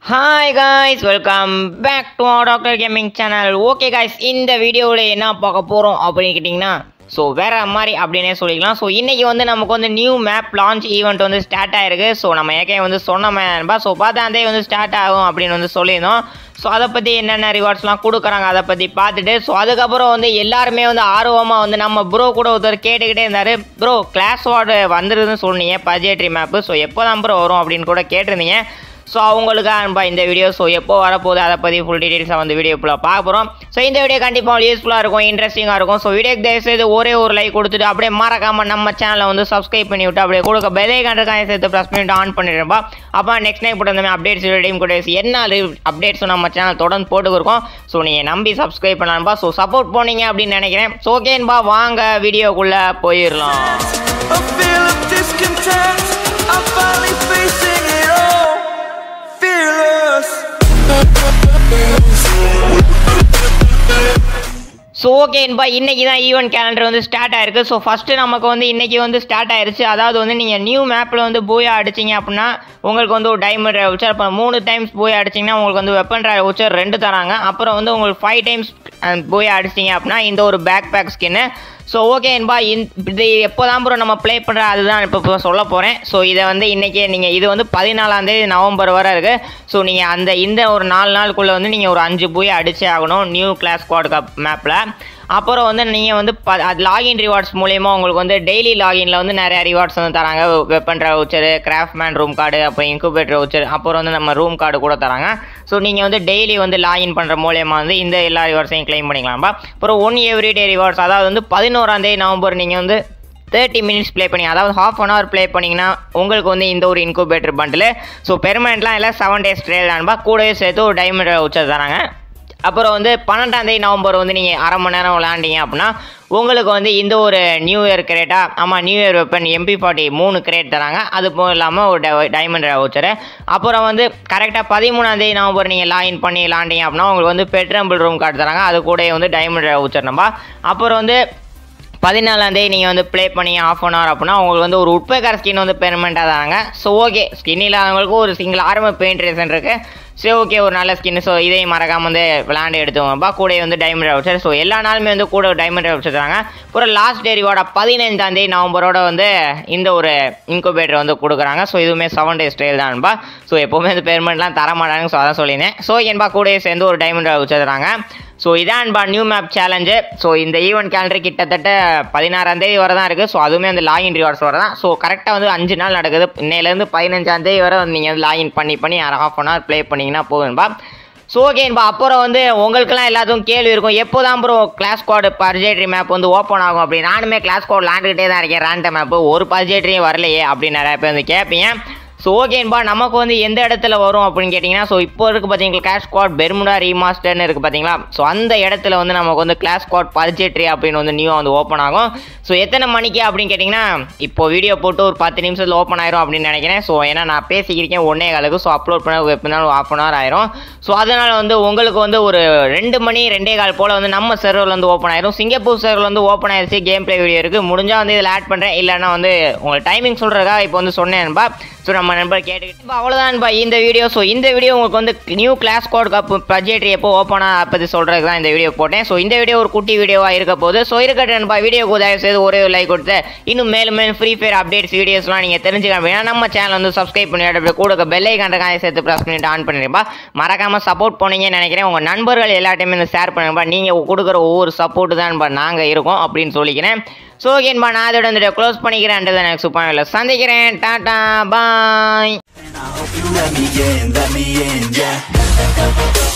Hi guys welcome back to Doctor Gaming channel okay guys இந்த வீடியோவில் என்ன பார்க்க போகிறோம் அப்படின்னு கேட்டிங்கன்னா ஸோ வேற மாதிரி அப்படின்னே சொல்லிக்கலாம் ஸோ இன்றைக்கி வந்து நமக்கு வந்து நியூ மேப் லான்ச் ஈவெண்ட் வந்து ஸ்டார்ட் ஆயிருக்கு ஸோ நம்ம ஏற்கனவே வந்து சொன்னோமே நண்பா ஸோ பார்த்தாந்தே வந்து ஸ்டார்ட் ஆகும் அப்படின்னு வந்து சொல்லியிருந்தோம் ஸோ அதை பற்றி என்னென்ன ரிவார்ட்ஸ்லாம் கொடுக்குறாங்க அதை பற்றி பார்த்துட்டு ஸோ அதுக்கப்புறம் வந்து எல்லாருமே வந்து ஆர்வமாக வந்து நம்ம ப்ரோ கூட ஒருத்தர் கேட்டுக்கிட்டே இருந்தார் ப்ரோ கிளாஸ் வார்டு வந்துருதுன்னு சொன்னீங்க பஜெட்ரி மேப்பு ஸோ எப்போ தான் ப்ரோ வரும் அப்படின்னு கூட கேட்டிருந்தீங்க ஸோ அவங்களுக்கு அன்பா இந்த வீடியோ ஸோ எப்போ வரப்போகுது அதை பற்றி ஃபுல் டீட்டெயில்ஸாக வந்து வீடியோ ஃபுல்லாக பார்க்க போகிறோம் ஸோ இந்த வீடியோ கண்டிப்பாக யூஸ்ஃபுல்லாக இருக்கும் இன்ட்ரெஸ்டிங்காக இருக்கும் ஸோ வீடியோக்கு தயவுசெய்து ஒரே ஒரு லைக் கொடுத்துட்டு அப்படியே மறக்காமல் நம்ம சேனலை வந்து சப்ஸ்கிரைப் பண்ணி விட்டு அப்படியே கொடுக்க பெலை கண்டுக்காய சேர்த்து ப்ரெஸ் பண்ணிட்டு ஆன் பண்ணிடுறப்பா அப்போ நெக்ஸ்ட் டைம் போட்டு இந்த அப்டேட்ஸ் டீம் கூட என்ன அப்டேட்ஸும் நம்ம சேனல் தொடர்ந்து போட்டுருக்கோம் ஸோ நீங்கள் நம்பி சப்ஸ்கிரைப் பண்ணலாம்பா ஸோ சப்போர்ட் போனீங்க அப்படின்னு நினைக்கிறேன் ஸோ ஓகேன்பா வாங்க வீடியோக்குள்ளே போயிடலாம் A feel of discontent. I'm finally facing it all. Fearless. So ஓகேன்பா இன்னைக்கு தான் ஈவெண்ட் கேலண்டர் வந்து ஸ்டார்ட் ஆயிருக்கு ஸோ ஃபஸ்ட்டு நமக்கு வந்து இன்னைக்கு வந்து ஸ்டார்ட் ஆயிருச்சு அதாவது வந்து நீங்கள் நியூ மேப்பில் வந்து போயா அடிச்சிங்க அப்படின்னா உங்களுக்கு வந்து ஒரு டைமண்ட் வச்சர் அப்புறம் மூணு டைம்ஸ் போய் அடிச்சிங்கன்னா உங்களுக்கு வந்து வெப்பன் வச்சர் ரெண்டு தராங்க அப்புறம் வந்து உங்களுக்கு ஃபைவ் டைம்ஸ் போய் அடிச்சிங்க அப்படின்னா இந்த ஒரு பேக் பேக் ஸ்கின்னு ஸோ ஓகேன்பா இது எப்போ தான் ப்ரோ நம்ம ப்ளே பண்ணுற அதுதான் இப்போ இப்போ சொல்ல போகிறேன் ஸோ இதை வந்து இன்றைக்கி நீங்கள் இது வந்து பதினாலாந்தேதி நவம்பர் வரை இருக்குது ஸோ நீங்கள் அந்த இந்த ஒரு நாலு நாளுக்குள்ளே வந்து நீங்கள் ஒரு அஞ்சு போய் அடிச்சே ஆகணும் நியூ கிளாஸ் ஸ்குவாட் கப் மேப்பில் அப்புறம் வந்து நீங்கள் வந்து ப அது லாகின் ரிவார்ட்ஸ் மூலயமா உங்களுக்கு வந்து டெய்லி லாகினில் வந்து நிறைய ரிவார்ட்ஸ் வந்து தராங்க weapon voucher craftsman room card அப்புறம் இன்குபேட்டர் வவுச்சர் அப்புறம் வந்து நம்ம ரூம் கார்டு கூட தராங்க ஸோ நீங்கள் வந்து டெய்லி வந்து லாகின் பண்ணுற மூலயமா வந்து இந்த எல்லா ரிவார்ட்ஸையும் க்ளைம் பண்ணிக்கலாம்பா அப்புறம் ஒன் எவ்ரிடே ரிவார்ட்ஸ் அதாவது வந்து பதினோராந்தேதி நவம்பர் நீங்கள் வந்து தேர்ட்டி மினிட்ஸ் ப்ளே பண்ணி அதாவது ஹாஃப் அன் ஹவர் ப்ளே பண்ணிங்கன்னா உங்களுக்கு வந்து இந்த ஒரு இன்குபேட்டர் பண்டில் ஸோ பெர்மனெண்ட்லாம் இல்லை செவன் டேஸ் ட்ரேல் தான்பா கூடவே சேர்த்து ஒரு டைமண்ட் வவுச்சர் தராங்க அப்புறம் வந்து பன்னெண்டாந்தேதி நவம்பர் வந்து நீங்கள் அரை மணி நேரம் விளாண்டிங்க அப்படின்னா உங்களுக்கு வந்து இந்த ஒரு நியூ இயர் கிரேட்டா ஆமாம் new year weapon MP forty மூணு கிரேட் தராங்க அது போக இல்லாமல் ஒரு டைமண்ட் வவுச்சரு அப்புறம் வந்து கரெக்டாக பதிமூணாந்தேதி நவம்பர் நீங்கள் லாகின் பண்ணி விளாண்டிங்க அப்படின்னா உங்களுக்கு வந்து பெட்ரம்பிள் ரூம் கார்டு தராங்க அது கூட வந்து டைமண்ட் வவுச்சர் நம்ம அப்புறம் வந்து பதினாலாந்தேதி நீங்கள் வந்து ப்ளே பண்ணி ஆஃப் அன் ஹவர் அப்படின்னா உங்களுக்கு வந்து ஒரு உட்பேக்கர் ஸ்கின் வந்து பெர்மனெண்ட்டாக தராங்க ஸோ ஓகே ஸ்கின் இல்லாதவங்களுக்கு ஒரு சிங்கிள் ஆரம்ப பெயிண்ட் ரேசன் இருக்குது சரி ஓகே ஒரு நல்ல ஸ்கின் ஸோ இதையும் மறக்காமல் வந்து விளாண்டு எடுத்துவோம்ப்பா கூட வந்து டைமண்ட் வவுச்சர் ஸோ எல்லா நாளுமே வந்து கூட டைமண்ட் வவுச்சர் தராங்க அப்புறம் லாஸ்ட் டே ரிவார்டா பதினைந்தாந்தேதி நவம்பரோட வந்து இந்த ஒரு இன்குபேட்டர் வந்து கொடுக்குறாங்க ஸோ இதுவுமே செவன் டேஸ் ட்ரெயில் தான்பா ஸோ எப்போவுமே வந்து பெர்மனெண்ட்லாம் தர மாட்டாங்க ஸோ அதான் சொல்லியிருந்தேன் ஸோ என்பா கூடயே சேர்ந்து ஒரு டைமண்ட் வவுச்சர் தராங்க ஸோ இதான்பா நியூ மேப் சேலஞ்சு ஸோ இந்த ஈவெண்ட் கேலண்டர் கிட்டத்தட்ட பதினாறாந்தேதி வரை தான் இருக்குது ஸோ அதுவுமே அந்த லாகின் ரிவார்ட்ஸ் வர தான் ஸோ கரெக்டாக வந்து அஞ்சு நாள் நடக்குது இன்னையிலேருந்து பதினஞ்சாந்தேதி வரை வந்து நீங்கள் வந்து லாகின் பண்ணி பண்ணி ஹாஃப் அன் ஹவர் ப்ளே பண்ணிங்கன்னா போகும்பா ஸோ ஓகேன்பா அப்புறம் வந்து உங்களுக்குலாம் எல்லாத்துக்கும் கேள்வி இருக்கும் எப்போ தான் bro class code Purgatory map வந்து ஓப்பன் ஆகும் அப்படி நானுமே கிளாஸ் கோட் விளாண்டுக்கிட்டே தான் இருக்கேன் ரேண்ட மேப்பு ஒரு பர்ஜெட்ரியும் வரலையே அப்படின்னு நிறைய பேர் வந்து கேட்பீங்க ஸோ ஓகேன்பா நமக்கு வந்து எந்த இடத்துல வரும் அப்படின்னு கேட்டிங்கன்னா ஸோ இப்போ இருக்குது பார்த்தீங்களா கிளாஸ் ஸ்குவாட் பெர்முடா ரீமாஸ்டர்னு இருக்குது பார்த்தீங்களா ஸோ அந்த இடத்துல வந்து நமக்கு வந்து கிளாஸ் ஸ்குவாட் பர்ஜெட்ரி அப்படின்னு வந்து நியூ வந்து ஓப்பன் ஆகும் ஸோ எத்தனை மணிக்கு அப்படின்னு கேட்டிங்கன்னா இப்போ வீடியோ போட்டு ஒரு பத்து நிமிஷத்தில் ஓப்பன் ஆயிரும் அப்படின்னு நினைக்கிறேன் ஸோ ஏன்னா நான் பேசிக்கிறேன் ஒன்றே காலுக்கு ஸோ அப்லோட் பண்ண எப்படினாலும் ஆஃப் அன் ஹவர் ஆயிரும் ஸோ அதனால் வந்து உங்களுக்கு வந்து ஒரு ரெண்டு மணி ரெண்டே கால் போல் வந்து நம்ம சர்வரில் வந்து ஓப்பன் ஆயிரும் சிங்கப்பூர் சர்வரில் வந்து ஓப்பன் ஆயிருச்சு கேம் ப்ளே வீடியோ இருக்குது முடிஞ்சால் வந்து இதில் ஆட் பண்ணுறேன் இல்லைன்னா வந்து உங்களுக்கு டைமிங் சொல்கிறதா இப்போ வந்து சொன்னேன்பா ஸோ நம்ம நண்பர் கேட்டுக்கிட்டு இப்போ அவ்வளோதான்பா இந்த வீடியோ ஸோ இந்த வீடியோ உங்களுக்கு வந்து new class code cup budget எப்போ ஓப்பனாக பற்றி சொல்கிறதுக்கு தான் இந்த வீடியோ போட்டேன் ஸோ இந்த வீடியோ ஒரு குட்டி வீடியோவாக இருக்க போது ஸோ இருக்கட்டேன்பா வீடியோக்கு தயவு செய்து ஒரே ஒரு லைக் கொடுத்து இன்னும் மேலும் மேலும் ஃப்ரீ ஃபயர் அப்டேட்ஸ் வீடியோஸ்லாம் நீங்கள் தெரிஞ்சுக்க அப்படின்னா நம்ம சேனல் வந்து சப்ஸ்கிரைப் பண்ணிட்டு அப்படியே கூட பெல்லை கண்டக்காய சேர்த்து ப்ரெஸ் பண்ணிட்டு ஆன் பண்ணிருப்பா மறக்காமல் சப்போர்ட் பண்ணீங்கன்னு நினைக்கிறேன் உங்கள் நண்பர்கள் எல்லாத்தையுமே இந்த ஷேர் பண்ணுங்கப்பா நீங்கள் கொடுக்குற ஒவ்வொரு சப்போர்ட்டு தான்ப்பா நாங்கள் இருக்கோம் அப்படின்னு சொல்லிக்கிறேன் ஸோ ஓகேன்பா நான் அதோட இந்த க்ளோஸ் பண்ணிக்கிறேன் நெக்ஸ்ட் சூப்பர் சந்திக்கிறேன் tata bye And I hope you let me in, let me in, yeah.